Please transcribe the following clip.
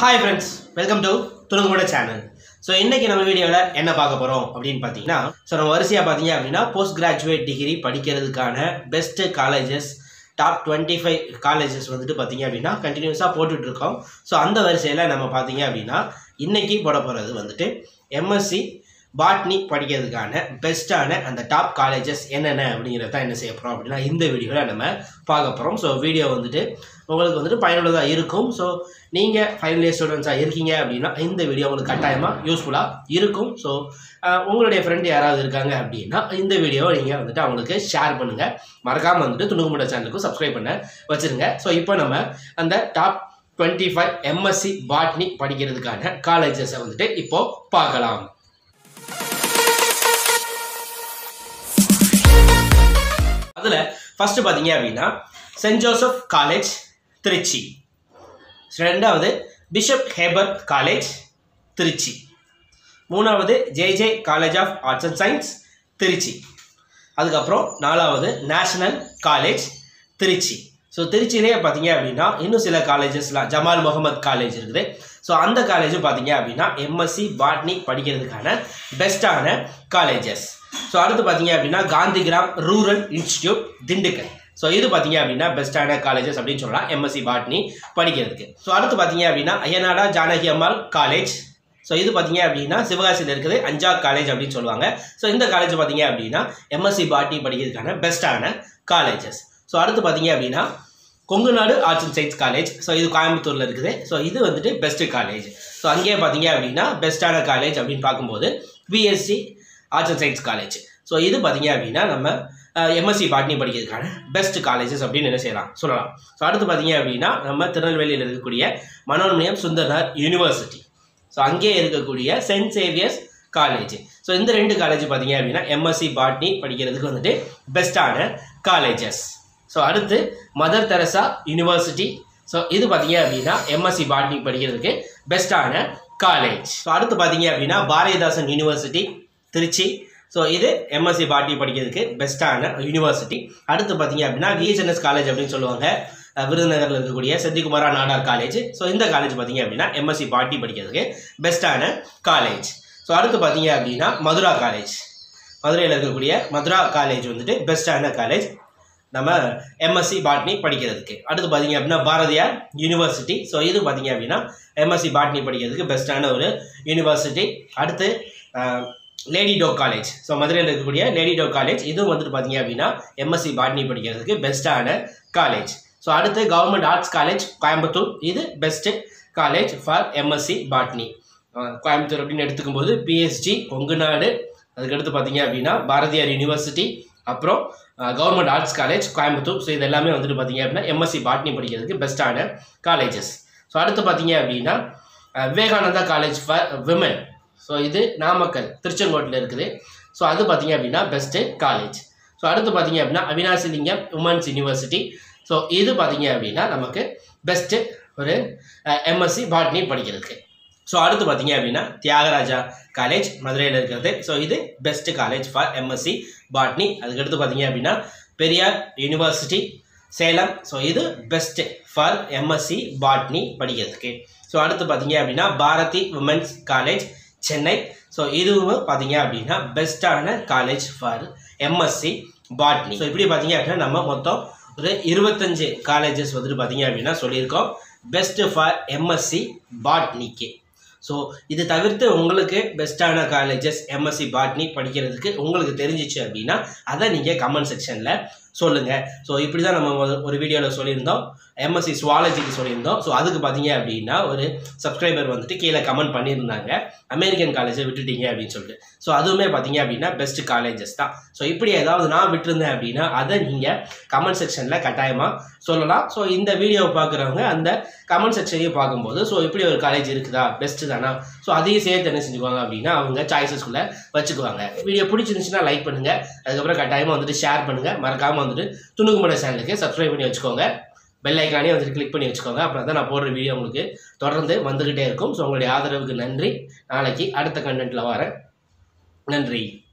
hi friends welcome to துணுங்குமுட channel so இன்றைக்கி நம்ம வீடியோவில் என்ன பார்க்க போகிறோம் அப்படின்னு பார்த்தீங்கன்னா ஸோ நம்ம வரிசையாக பார்த்தீங்க அப்படின்னா போஸ்ட் கிராஜுவேட் டிகிரி படிக்கிறதுக்கான best colleges top twenty five colleges வந்துட்டு பார்த்தீங்க அப்படின்னா கண்டினியூஸாக போட்டுட்ருக்கோம் ஸோ அந்த வரிசையில் நம்ம பார்த்தீங்க அப்படின்னா இன்றைக்கி போட போகிறது வந்துட்டு எம்எஸ்சி பாட்னி படிக்கிறதுக்கான பெஸ்ட்டான அந்த டாப் காலேஜஸ் என்னென்ன அப்படிங்கிறத என்ன செய்ய போகிறோம் அப்படின்னா இந்த வீடியோவில் நம்ம பார்க்க போகிறோம் ஸோ வீடியோ வந்துட்டு உங்களுக்கு வந்துட்டு பயனுள்ளதாக இருக்கும் ஸோ நீங்கள் ஃபைனல் இயர் ஸ்டூடெண்ட்ஸாக இருக்கீங்க அப்படின்னா இந்த வீடியோ உங்களுக்கு கட்டாயமாக யூஸ்ஃபுல்லாக இருக்கும் ஸோ உங்களுடைய ஃப்ரெண்டு யாராவது இருக்காங்க அப்படின்னா இந்த வீடியோவை நீங்கள் வந்துட்டு அவங்களுக்கு ஷேர் பண்ணுங்கள் மறக்காமல் வந்துட்டு துணுக்குமுட சேனலுக்கும் சப்ஸ்கிரைப் பண்ண வச்சுருங்க ஸோ இப்போ நம்ம அந்த top twenty five MSc botany படிக்கிறதுக்கான காலேஜஸை வந்துட்டு இப்போது பார்க்கலாம் அதில் ஃபஸ்ட்டு பார்த்தீங்க அப்படின்னா சென்ட் ஜோசப் காலேஜ் திருச்சி ரெண்டாவது பிஷப் ஹேபர் காலேஜ் திருச்சி மூணாவது JJ college of arts and science Trichy அதுக்கப்புறம் நாலாவது நேஷனல் காலேஜ் திருச்சி ஸோ திருச்சியிலேயே பார்த்தீங்க அப்படின்னா இன்னும் சில காலேஜஸ்லாம் ஜமால் முகமது காலேஜ் இருக்குது ஸோ அந்த காலேஜும் பார்த்தீங்க அப்படின்னா எம்எஸ்சி பாட்னி படிக்கிறதுக்கான பெஸ்ட்டான காலேஜஸ் ஸோ அடுத்து பார்த்தீங்க அப்படின்னா Gandhigram rural institute Dindigul so இது பார்த்தீங்க அப்படின்னா பெஸ்ட்டான காலேஜஸ் அப்படின்னு சொல்லலாம் எம்எஸ்சி பாட்னி படிக்கிறதுக்கு ஸோ அடுத்து பார்த்தீங்க அப்படின்னா அய்யனாடா ஜானகி அம்மாள் காலேஜ் ஸோ இது பார்த்தீங்க அப்படின்னா சிவகாசியில் இருக்குது அஞ்சா காலேஜ் அப்படின்னு சொல்லுவாங்க ஸோ இந்த காலேஜ் பார்த்தீங்க அப்படின்னா எம்எஸ்சி பாட்னி படிக்கிறதுக்கான பெஸ்ட்டான காலேஜஸ் ஸோ அடுத்து பார்த்தீங்க அப்படின்னா Kongunadu arts and science college so இது கோயம்புத்தூரில் இருக்குது ஸோ இது வந்துட்டு பெஸ்ட்டு காலேஜ் ஸோ அங்கேயே பார்த்தீங்க அப்படின்னா பெஸ்ட்டான காலேஜ் அப்படின்னு பார்க்கும்போது BSc arts and science college so இது பார்த்தீங்க அப்படின்னா நம்ம எம்எஸ்சி பாட்னி படிக்கிறதுக்கான பெஸ்ட் காலேஜஸ் அப்படின்னு என்ன செய்யலாம் சொல்லலாம் ஸோ அடுத்து பார்த்தீங்க அப்படின்னா நம்ம திருநெல்வேலியில் இருக்கக்கூடிய மனோன்மயம் சுந்தரனார் யூனிவர்சிட்டி ஸோ அங்கேயே இருக்கக்கூடிய சென்ட் சேவியர்ஸ் காலேஜ் ஸோ இந்த ரெண்டு காலேஜ் பார்த்தீங்க அப்படின்னா எம்எஸ்சி பாட்னி படிக்கிறதுக்கு வந்துட்டு பெஸ்ட்டான காலேஜஸ் ஸோ அடுத்து மதர் தெரசா யூனிவர்சிட்டி ஸோ இது பார்த்தீங்க அப்படின்னா எம்எஸ்சி பாட்னி படிக்கிறதுக்கு பெஸ்ட்டான காலேஜ் ஸோ அடுத்து பார்த்தீங்க அப்படின்னா பாரதிதாசன் யூனிவர்சிட்டி திருச்சி ஸோ இது எம்எஸ்சி பாட்னி படிக்கிறதுக்கு பெஸ்ட்டான யூனிவர்சிட்டி அடுத்து பார்த்தீங்க அப்படின்னா விஎஸ்என்எஸ் காலேஜ் அப்படின்னு சொல்லுவாங்க விருதுநகரில் இருக்கக்கூடிய செந்திகுமாரா நாடார் காலேஜ் ஸோ இந்த காலேஜ் பார்த்தீங்க அப்படின்னா எம்எஸ்சி பாட்னி படிக்கிறதுக்கு பெஸ்ட்டான காலேஜ் ஸோ அடுத்து பார்த்தீங்க அப்படின்னா மதுரா காலேஜ் மதுரையில் இருக்கக்கூடிய மதுரா காலேஜ் வந்துட்டு பெஸ்ட்டான காலேஜ் நம்ம எம்எஸ்சி பாட்னி படிக்கிறதுக்கு அடுத்து பார்த்தீங்க அப்படின்னா பாரதியார் யூனிவர்சிட்டி ஸோ இது பார்த்தீங்க அப்படின்னா எம்எஸ்சி பாட்னி படிக்கிறதுக்கு பெஸ்ட்டான ஒரு யூனிவர்சிட்டி அடுத்து லேடி டோ காலேஜ் ஸோ மதுரையில் இருக்கக்கூடிய லேடி டோ காலேஜ் இதுவும் வந்துட்டு பார்த்தீங்க அப்படின்னா எம்எஸ்சி பாட்னி படிக்கிறதுக்கு பெஸ்ட்டான காலேஜ் ஸோ அடுத்து கவர்மெண்ட் ஆர்ட்ஸ் காலேஜ் கோயம்புத்தூர் இது best college for MSc botany Coimbatore அப்படின்னு எடுத்துக்கும்போது பிஎஸ்ஜி கொங்குநாடு அதுக்கடுத்து பார்த்தீங்க அப்படின்னா பாரதியார் யூனிவர்சிட்டி அப்புறம் government arts college Coimbatore so இது எல்லாமே வந்துட்டு பார்த்தீங்க அப்படின்னா எம்எஸ்சி பாட்னி படிக்கிறதுக்கு பெஸ்ட்டான காலேஜஸ் ஸோ அடுத்து பார்த்தீங்க அப்படின்னா Vivekananda college for women so இது நாமக்கல் திருச்செங்கோட்டில் இருக்குது ஸோ அது பார்த்தீங்க அப்படின்னா பெஸ்ட்டு காலேஜ் ஸோ அடுத்து பார்த்தீங்க அப்படின்னா அவினாசி லிங்கம் உமன்ஸ் யூனிவர்சிட்டி ஸோ இது பார்த்தீங்க அப்படின்னா நமக்கு பெஸ்ட்டு ஒரு எம்எஸ்சி பாட்னி படிக்கிறதுக்கு ஸோ அடுத்து பார்த்தீங்க அப்படின்னா தியாகராஜா காலேஜ் மதுரையில் இருக்கிறது ஸோ இது best college for MSc botany அதுக்கடுத்து பார்த்தீங்க அப்படின்னா பெரியார் யூனிவர்சிட்டி சேலம் ஸோ இது பெஸ்ட்டு ஃபார் எம்எஸ்சி பாட்னி படிக்கிறதுக்கு ஸோ அடுத்து பார்த்தீங்க அப்படின்னா Bharathi women's college Chennai so இதுவும் பார்த்தீங்க அப்படின்னா பெஸ்ட்டான college for MSc botany so இப்படி பார்த்தீங்க அப்படின்னா நம்ம மொத்தம் ஒரு இருபத்தஞ்சு காலேஜஸ் வந்துட்டு பார்த்தீங்க அப்படின்னா சொல்லியிருக்கோம் பெஸ்ட்டு ஃபார் எம்எஸ்சி பாட்னிக்கு ஸோ இது தவிர்த்து உங்களுக்கு பெஸ்ட்டான காலேஜஸ் எம்எஸ்சி பாட்னி படிக்கிறதுக்கு உங்களுக்கு தெரிஞ்சிச்சு அப்படின்னா அதை நீங்கள் கமெண்ட் செக்ஷனில் சொல்லுங்கள் ஸோ இப்படி தான் நம்ம ஒரு வீடியோவில் சொல்லியிருந்தோம் எம்எஸ்சி சுவாலஜிக்கு சொல்லியிருந்தோம் ஸோ அதுக்கு பார்த்தீங்க அப்படின்னா ஒரு சப்ஸ்கிரைபர் வந்துட்டு கீழே கமெண்ட் பண்ணியிருந்தாங்க அமெரிக்கன் காலேஜை விட்டுட்டீங்க அப்படின்னு சொல்லிட்டு ஸோ அதுவுமே பார்த்தீங்க அப்படின்னா பெஸ்ட் காலேஜஸ் தான் ஸோ இப்படி ஏதாவது நான் விட்டுருந்தேன் அப்படின்னா அதை நீங்கள் கமெண்ட் செக்ஷனில் கட்டாயமாக சொல்லலாம் ஸோ இந்த வீடியோவை பார்க்குறவங்க அந்த கமெண்ட் செக்ஷனையும் பார்க்கும்போது ஸோ இப்படி ஒரு காலேஜ் இருக்குதா பெஸ்ட்டு தானா ஸோ அதையும் சேர்த்து என்ன செஞ்சுக்குவாங்க அப்படின்னா அவங்க சாய்ஸஸ்குள்ளே வச்சுக்குவாங்க வீடியோ பிடிச்சிருந்துச்சுன்னா லைக் பண்ணுங்கள் அதுக்கப்புறம் கட்டாயமாக வந்துட்டு ஷேர் பண்ணுங்கள் மறக்காமல் வந்துட்டு துணுக்குமுட சேனலுக்கு சப்ஸ்கிரைப் பண்ணி வச்சுக்கோங்க பெல் ஐக்கானே வந்துட்டு கிளிக் பண்ணி வச்சுக்கோங்க அப்புறம் தான் நான் போடுற வீடியோ உங்களுக்கு தொடர்ந்து வந்துக்கிட்டே இருக்கும் ஸோ உங்களுடைய ஆதரவுக்கு நன்றி நாளைக்கு அடுத்த கண்டென்ட்டில் வரேன் நன்றி